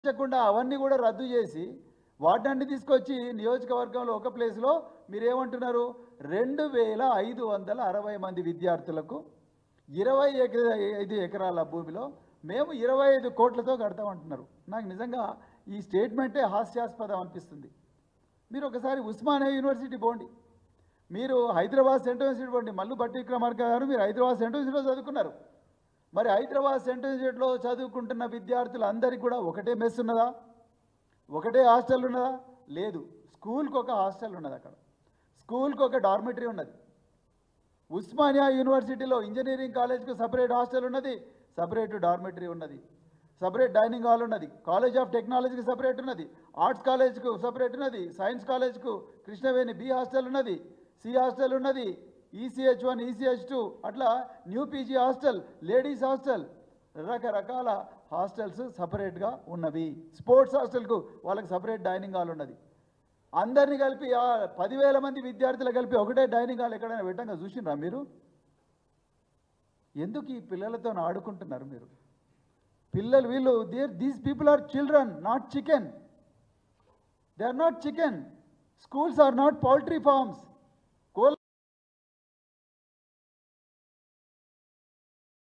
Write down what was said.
ప్రకటించకుండా అవన్నీ కూడా రద్దు చేసి వాటిని తీసుకొచ్చి నియోజకవర్గంలో ఒక ప్లేస్లో మీరేమంటున్నారు రెండు వేల ఐదు వందల అరవై మంది విద్యార్థులకు ఇరవై ఎక ఐదు ఎకరాల భూమిలో మేము ఇరవై ఐదు కోట్లతో కడతామంటున్నారు నాకు నిజంగా ఈ స్టేట్మెంటే హాస్యాస్పదం అనిపిస్తుంది మీరు ఒకసారి ఉస్మానియా యూనివర్సిటీ పోండి మీరు హైదరాబాద్ సెంట్రల్ యూనివర్సిటీ పోండి మల్లు భట్టి విక్రమార్క గారు మీరు హైదరాబాద్ సెంట్రల్ యూనివర్సిటీలో చదువుకున్నారు మరి హైదరాబాద్ సెంట్రల్ యూనివర్సిటీలో చదువుకుంటున్న విద్యార్థులందరికీ కూడా ఒకటే మెస్ ఉన్నదా ఒకటే హాస్టల్ ఉన్నదా లేదు స్కూల్కి ఒక హాస్టల్ ఉన్నది అక్కడ స్కూల్కి ఒక డార్మెటరీ ఉన్నది ఉస్మానియా యూనివర్సిటీలో ఇంజనీరింగ్ కాలేజ్కి సపరేట్ హాస్టల్ ఉన్నది సపరేట్ డార్మెటరీ ఉన్నది సపరేట్ డైనింగ్ హాల్ ఉన్నది కాలేజ్ ఆఫ్ టెక్నాలజీకి సపరేట్ ఉన్నది ఆర్ట్స్ కాలేజ్కు సపరేట్ ఉన్నది సైన్స్ కాలేజ్కు కృష్ణవేణి బి హాస్టల్ ఉన్నది సి హాస్టల్ ఉన్నది ఈసీహెచ్ వన్ ఈసీహెచ్ టూ అట్లా new PG hostel ladies hostel రకరకాల హాస్టల్స్ సపరేట్గా ఉన్నవి స్పోర్ట్స్ హాస్టల్కు వాళ్ళకి సపరేట్ డైనింగ్ హాల్ ఉన్నది అందరిని కలిపి ఆ పదివేల మంది విద్యార్థులు కలిపి ఒకటే డైనింగ్ హాల్ ఎక్కడైనా పెట్టంగా చూసిండ్రా మీరు ఎందుకు ఈ పిల్లలతో ఆడుకుంటున్నారు మీరు పిల్లలు వీళ్ళు there these people are children not chicken they are not chicken schools are not poultry forms